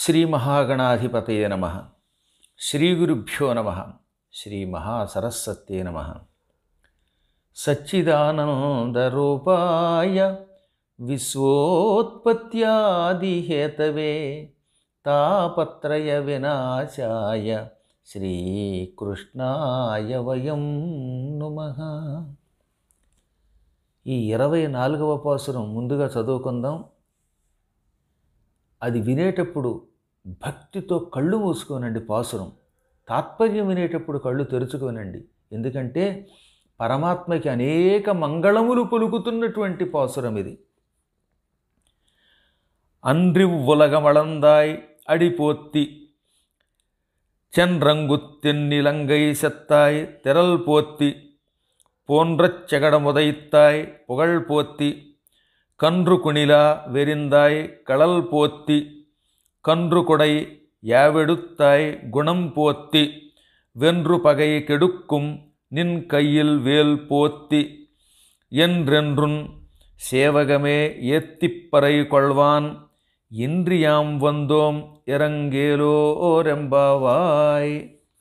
శ్రీ మహాగణాధిపతయ నమ శ్రీ గురుభ్యో నమ శ్రీ మహాసరస్వత్యే నమ సచ్చిదానందరూపాయ విశ్వోత్పత్యాదిహేతవే తాపత్రయ వినాశాయ శ్రీకృష్ణాయ వయం నుమః ఈ ఇరవై నాలుగవ పాసురం ముందుగా చదువుకుందాం అది వినేటప్పుడు భక్తితో కళ్ళు మూసుకోనండి పాసురం తాత్పర్యం వినేటప్పుడు కళ్ళు తెరుచుకోనండి ఎందుకంటే పరమాత్మకి అనేక మంగళములు పలుకుతున్నటువంటి పాసురం ఇది அன்றிவ்வுலகமளந்தாய் அடிபோத்தி சென்றங்குத்தென்னிலங்கை செத்தாய் திரள் போத்தி போன்றச் செகடமுதைத்தாய் புகழ் போத்தி கன்று குணிலா வெறிந்தாய் களல் போத்தி கன்று கொடை யாவெடுத்தாய் குணம் போத்தி வென்று பகை கெடுக்கும் நின் கையில் வேல் போத்தி என்றென்றுன் சேவகமே ஏத்திப்பறை கொள்வான் இன்றியாம் வந்தோம் இறங்கேலோரெంబావాయ్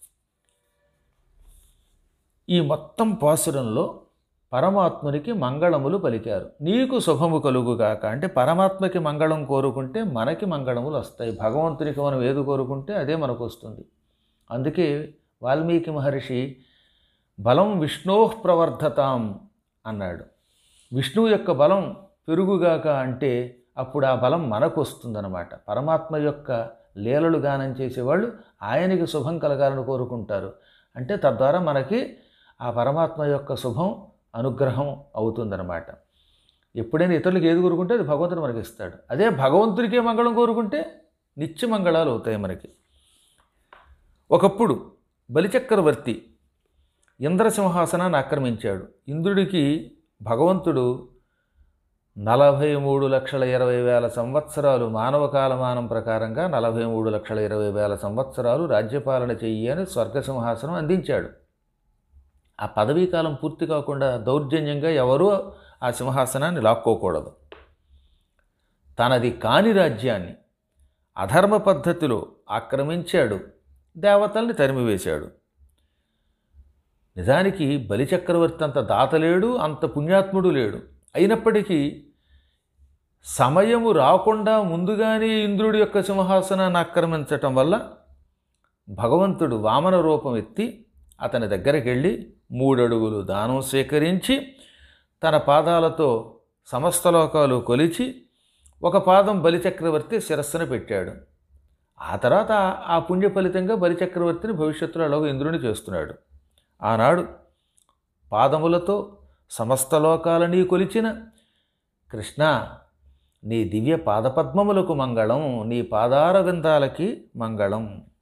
ఈ మొత్తం పాసురంలో పరమాత్మునికి మంగళములు పలికారు నీకు శుభము కలుగుగాక అంటే పరమాత్మకి మంగళం కోరుకుంటే మనకి మంగళములు వస్తాయి భగవంతునికి మనం ఏది కోరుకుంటే అదే మనకు వస్తుంది అందుకే వాల్మీకి మహర్షి బలం విష్ణోః ప్రవర్ధతాం అన్నాడు విష్ణువు యొక్క బలం పెరుగుగాక అంటే అప్పుడు ఆ బలం మనకు వస్తుందన్నమాట పరమాత్మ యొక్క లీలలు గానం చేసేవాళ్ళు ఆయనకి శుభం కలగాలని కోరుకుంటారు అంటే తద్వారా మనకి ఆ పరమాత్మ యొక్క శుభం అనుగ్రహం అవుతుందన్నమాట ఎప్పుడైనా ఇతరులకు ఏది కోరుకుంటే అది భగవంతుడు మనకి ఇస్తాడు అదే భగవంతుడికే మంగళం కోరుకుంటే నిత్య మంగళాలు అవుతాయి మనకి ఒకప్పుడు బలిచక్రవర్తి ఇంద్రసింహాసనాన్ని ఆక్రమించాడు ఇంద్రుడికి భగవంతుడు నలభై మూడు లక్షల ఇరవై వేల సంవత్సరాలు మానవ కాలమానం ప్రకారంగా నలభై మూడు లక్షల ఇరవై వేల సంవత్సరాలు రాజ్యపాలన చెయ్యి అని స్వర్గసింహాసనం అందించాడు ఆ పదవీ కాలం పూర్తి కాకుండా దౌర్జన్యంగా ఎవరూ ఆ సింహాసనాన్ని లాక్కోకూడదు తనది కాని రాజ్యాన్ని అధర్మ పద్ధతిలో ఆక్రమించాడు దేవతల్ని తరిమివేశాడు నిజానికి బలిచక్రవర్తి అంత దాత లేడు అంత పుణ్యాత్ముడు లేడు అయినప్పటికీ సమయము రాకుండా ముందుగానే ఇంద్రుడి యొక్క సింహాసనాన్ని ఆక్రమించటం వల్ల భగవంతుడు వామన రూపం ఎత్తి అతని దగ్గరికి వెళ్ళి మూడడుగులు దానం స్వీకరించి తన పాదాలతో సమస్త లోకాలు కొలిచి ఒక పాదం బలిచక్రవర్తి శిరస్సున పెట్టాడు ఆ తర్వాత ఆ పుణ్య ఫలితంగా బలిచక్రవర్తిని భవిష్యత్తులో అలాగో ఇంద్రుని చేస్తున్నాడు ఆనాడు పాదములతో సమస్త లోకాలని కొలిచిన కృష్ణ నీ దివ్య పాదపద్మములకు మంగళం నీ పాదార విందాలకి మంగళం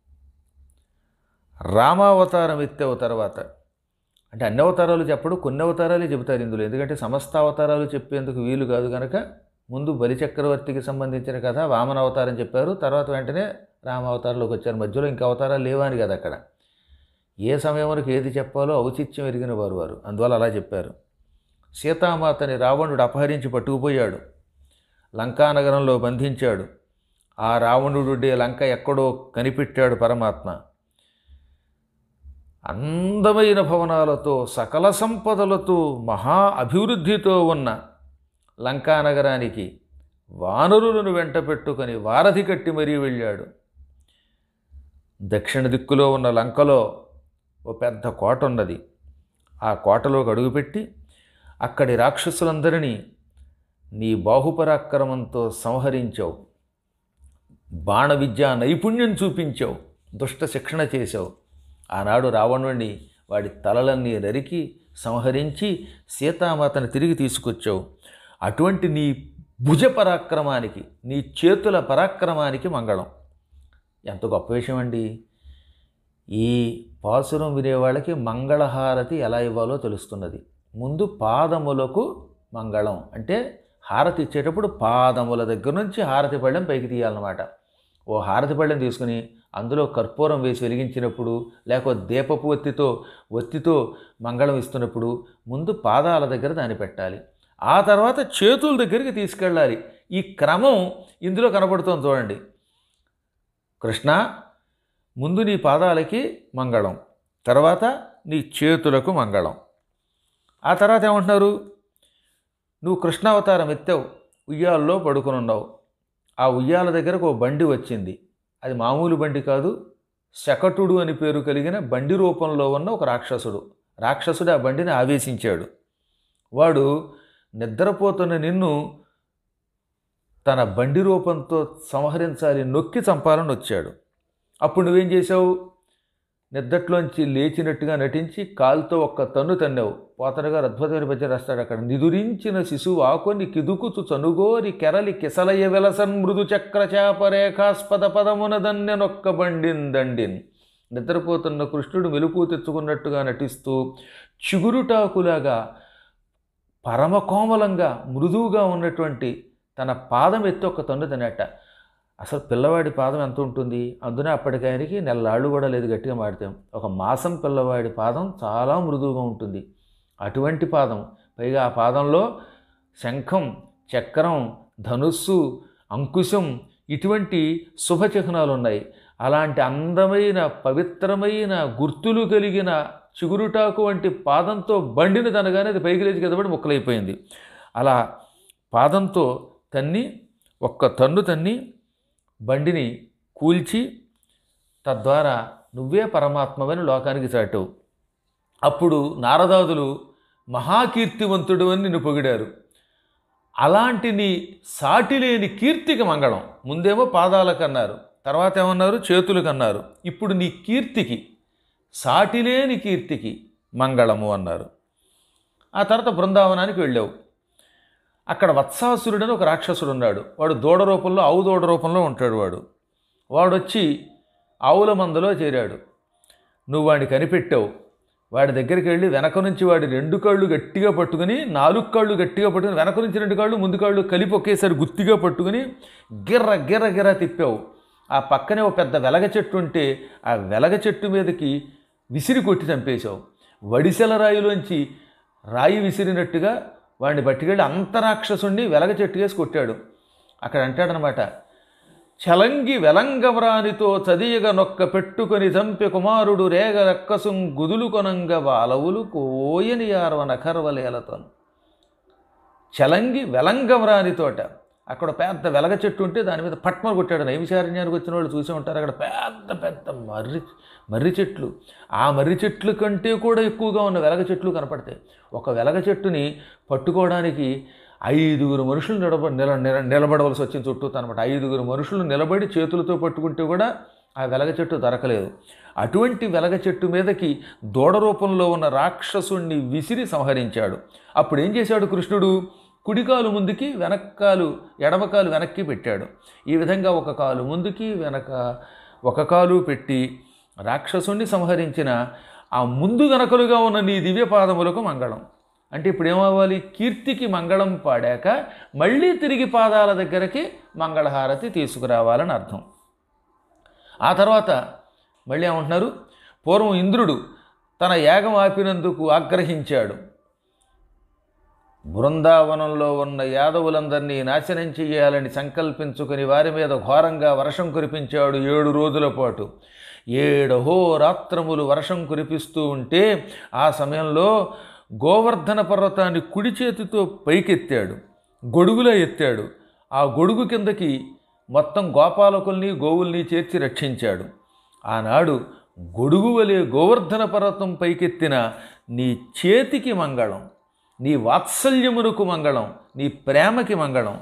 రామావతారం ఎత్తావు తర్వాత అంటే అన్ని అవతారాలు చెప్పడు కొన్ని అవతారాలే చెబుతారు ఇందులో ఎందుకంటే సమస్త అవతారాలు చెప్పేందుకు వీలు కాదు కనుక ముందు బలిచక్రవర్తికి సంబంధించిన కథ వామన అవతారం చెప్పారు తర్వాత వెంటనే రామావతారంలోకి వచ్చారు మధ్యలో ఇంకా అవతారాలు లేవని కదా అక్కడ ఏ సమయంలో ఏది చెప్పాలో ఔచిత్యం ఎరిగిన వారు వారు అందువల్ల అలా చెప్పారు సీతామాతని రావణుడు అపహరించి పట్టుకుపోయాడు లంకానగరంలో బంధించాడు ఆ రావణుడుడే లంక ఎక్కడో కనిపెట్టాడు పరమాత్మ అందమైన భవనాలతో సకల సంపదలతో మహా అభివృద్ధితో ఉన్న లంకానగరానికి వానరులను వెంట పెట్టుకొని వారధి కట్టి మరీ వెళ్ళాడు దక్షిణ దిక్కులో ఉన్న లంకలో ఓ పెద్ద కోట ఉన్నది ఆ కోటలోకి అడుగుపెట్టి అక్కడి రాక్షసులందరినీ నీ బాహుపరాక్రమంతో సంహరించావు బాణ విద్యా నైపుణ్యం చూపించావు దుష్ట శిక్షణ చేశావు ఆనాడు రావణుడిని వాడి తలలన్నీ నరికి సంహరించి సీతామాతను తిరిగి తీసుకొచ్చావు అటువంటి నీ భుజ పరాక్రమానికి నీ చేతుల పరాక్రమానికి మంగళం ఎంత గొప్ప విషయం అండి ఈ పాసురం వినేవాళ్ళకి మంగళహారతి ఎలా ఇవ్వాలో తెలుస్తున్నది ముందు పాదములకు మంగళం అంటే హారతి ఇచ్చేటప్పుడు పాదముల దగ్గర నుంచి హారతి పళ్ళెం పైకి తీయాలన్నమాట ఓ హారతి పళ్ళెం తీసుకుని అందులో కర్పూరం వేసి వెలిగించినప్పుడు లేకపోతే దీపపు ఒత్తితో ఒత్తితో మంగళం ఇస్తున్నప్పుడు ముందు పాదాల దగ్గర దాన్ని పెట్టాలి ఆ తర్వాత చేతుల దగ్గరికి తీసుకెళ్ళాలి ఈ క్రమం ఇందులో కనబడుతోంది చూడండి కృష్ణ ముందు నీ పాదాలకి మంగళం తర్వాత నీ చేతులకు మంగళం ఆ తర్వాత ఏమంటున్నారు నువ్వు కృష్ణావతారం ఎత్తావు ఉయ్యాల్లో పడుకుని ఉన్నావు ఆ ఉయ్యాల దగ్గరకు ఓ బండి వచ్చింది అది మామూలు బండి కాదు శకటుడు అని పేరు కలిగిన బండి రూపంలో ఉన్న ఒక రాక్షసుడు రాక్షసుడు ఆ బండిని ఆవేశించాడు వాడు నిద్రపోతున్న నిన్ను తన బండి రూపంతో సంహరించాలి నొక్కి చంపాలని వచ్చాడు అప్పుడు నువ్వేం చేసావు నిద్దట్లోంచి లేచినట్టుగా నటించి కాలుతో ఒక్క తన్ను తన్నావు పోతన గారు అద్భుతమైన పద్యం రాస్తాడు అక్కడ నిదురించిన శిశువు ఆకొని కిదుకుతు చనుగోరి కెరలి కిసలయ్య వెలసన్ మృదు చక్ర చాపరేఖాస్పద పదమున దన్నెనొక్క బండిన్ దండిన్ నిద్రపోతున్న కృష్ణుడు మెలుపు తెచ్చుకున్నట్టుగా నటిస్తూ చిగురుటాకులాగా పరమకోమలంగా మృదువుగా ఉన్నటువంటి తన పాదం ఎత్తి ఒక తన్ను తినట అసలు పిల్లవాడి పాదం ఎంత ఉంటుంది అందున అప్పటికాయనికి నెల్లాళ్ళు కూడా లేదు గట్టిగా మాడితే ఒక మాసం పిల్లవాడి పాదం చాలా మృదువుగా ఉంటుంది అటువంటి పాదం పైగా ఆ పాదంలో శంఖం చక్రం ధనుస్సు అంకుశం ఇటువంటి శుభ చిహ్నాలు ఉన్నాయి అలాంటి అందమైన పవిత్రమైన గుర్తులు కలిగిన చిగురుటాకు వంటి పాదంతో బండిని తనగానే అది పైకి లేచి కిందపడి ముక్కలైపోయింది అలా పాదంతో తన్ని ఒక్క తన్ను తన్ని బండిని కూల్చి తద్వారా నువ్వే పరమాత్మవని లోకానికి చాటావు అప్పుడు నారదాదులు మహాకీర్తివంతుడు అని నిన్ను పొగిడారు అలాంటి నీ సాటి లేని కీర్తికి మంగళం ముందేమో పాదాలకు అన్నారు తర్వాత ఏమన్నారు చేతులకు అన్నారు ఇప్పుడు నీ కీర్తికి సాటిలేని కీర్తికి మంగళము అన్నారు ఆ తర్వాత బృందావనానికి వెళ్ళావు అక్కడ వత్సాసురుడని ఒక రాక్షసుడు ఉన్నాడు వాడు దూడ రూపంలో ఆవు దూడ రూపంలో ఉంటాడు వాడు వాడు వచ్చి ఆవుల మందలో చేరాడు నువ్వు వాడిని కనిపెట్టావు వాడి దగ్గరికి వెళ్ళి వెనక నుంచి వాడి రెండు కాళ్ళు గట్టిగా పట్టుకుని నాలుగు కాళ్ళు గట్టిగా పట్టుకుని వెనక నుంచి రెండు కాళ్ళు ముందు కాళ్ళు కలిపి ఒకేసారి గుత్తిగా పట్టుకుని గిర్ర గిర్ర గిర్ర తిప్పావు ఆ పక్కనే ఒక పెద్ద వెలగ చెట్టు ఉంటే ఆ వెలగ చెట్టు మీదకి విసిరి కొట్టి చంపేశావు వడిసెల రాయిలోంచి రాయి విసిరినట్టుగా వాడిని పట్టుకెళ్ళి అంతరాక్షసుణ్ణి వెలగ చెట్టుకేసి కొట్టాడు అక్కడ అంటాడనమాట చలంగి వెలంగవ్రానితో చదియగ నొక్క పెట్టుకొని చంపె కుమారుడు రేగ రక్కసుం గుదులు కొనంగ బాలవులు కోయని యారవ నఖర్వలేలతోను చలంగి వెలంగవ్రానితోట అక్కడ పెద్ద వెలగ చెట్టు ఉంటే దాని మీద పట్మలు కొట్టాడు నైమిషారణ్యానికి వచ్చిన వాళ్ళు చూసే ఉంటారు అక్కడ పెద్ద పెద్ద మర్రి మర్రి చెట్లు ఆ మర్రి చెట్లు కంటే కూడా ఎక్కువగా ఉన్న వెలగ చెట్లు కనపడతాయి ఒక వెలగ చెట్టుని పట్టుకోవడానికి ఐదుగురు మనుషులు నిలబ నిల నిల నిలబడవలసి వచ్చింది చుట్టూ అనమాట ఐదుగురు మనుషులు నిలబడి చేతులతో పట్టుకుంటే కూడా ఆ వెలగ చెట్టు దొరకలేదు అటువంటి వెలగ చెట్టు మీదకి దూడ రూపంలో ఉన్న రాక్షసుణ్ణి విసిరి సంహరించాడు అప్పుడు ఏం చేశాడు కృష్ణుడు కుడికాలు ముందుకి వెనక్కాలు ఎడమకాలు వెనక్కి పెట్టాడు ఈ విధంగా ఒక కాలు ముందుకి వెనక ఒక కాలు పెట్టి రాక్షసుణ్ణి సంహరించిన ఆ ముందు వెనకలుగా ఉన్న నీ దివ్య పాదములకు మంగళం అంటే ఇప్పుడు ఏమవ్వాలి కీర్తికి మంగళం పాడాక మళ్ళీ తిరిగి పాదాల దగ్గరికి మంగళహారతి తీసుకురావాలని అర్థం ఆ తర్వాత మళ్ళీ ఏమంటున్నారు పూర్వం ఇంద్రుడు తన యాగం ఆపినందుకు ఆగ్రహించాడు బృందావనంలో ఉన్న యాదవులందరినీ నాశనం చేయాలని సంకల్పించుకుని వారి మీద ఘోరంగా వర్షం కురిపించాడు ఏడు రోజుల పాటు ఏడహో రాత్రములు వర్షం కురిపిస్తూ ఉంటే ఆ సమయంలో గోవర్ధన పర్వతాన్ని కుడి చేతితో పైకెత్తాడు గొడుగులో ఎత్తాడు ఆ గొడుగు కిందకి మొత్తం గోపాలకుల్ని గోవుల్ని చేర్చి రక్షించాడు ఆనాడు గొడుగు వలె గోవర్ధన పర్వతం పైకెత్తిన నీ చేతికి మంగళం నీ వాత్సల్యమునకు మంగళం నీ ప్రేమకి మంగళం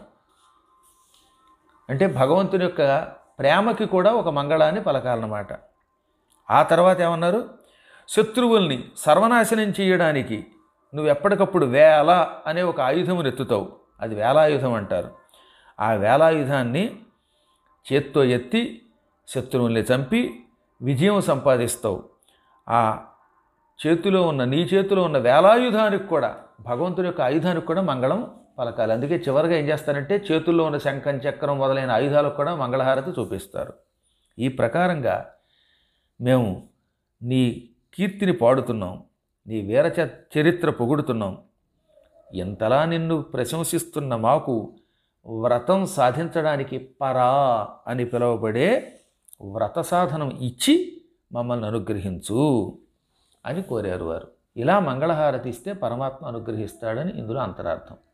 అంటే భగవంతుని యొక్క ప్రేమకి కూడా ఒక మంగళాన్ని పలకాలన్నమాట ఆ తర్వాత ఏమన్నారు శత్రువుల్ని సర్వనాశనం చేయడానికి నువ్వు ఎప్పటికప్పుడు వేల అనే ఒక ఆయుధమును ఎత్తుతావు అది వేలాయుధం అంటారు ఆ వేలాయుధాన్ని చేత్తో ఎత్తి శత్రువుల్ని చంపి విజయం సంపాదిస్తావు ఆ చేతిలో ఉన్న నీ చేతిలో ఉన్న వేలాయుధానికి కూడా భగవంతుడి యొక్క ఆయుధానికి కూడా మంగళం పలకాలి అందుకే చివరిగా ఏం చేస్తారంటే చేతుల్లో ఉన్న శంఖం చక్రం మొదలైన ఆయుధాలకు కూడా మంగళహారతి చూపిస్తారు ఈ ప్రకారంగా మేము నీ కీర్తిని పాడుతున్నాం నీ వీర చ- చరిత్ర పొగుడుతున్నాం ఎంతలా నిన్ను ప్రశంసిస్తున్న మాకు వ్రతం సాధించడానికి పరా అని పిలువబడే వ్రత సాధనం ఇచ్చి మమ్మల్ని అనుగ్రహించు అని కోరారు వారు ఇలా మంగళహారతి ఇస్తే పరమాత్మ అనుగ్రహిస్తాడని ఇందులో అంతరార్థం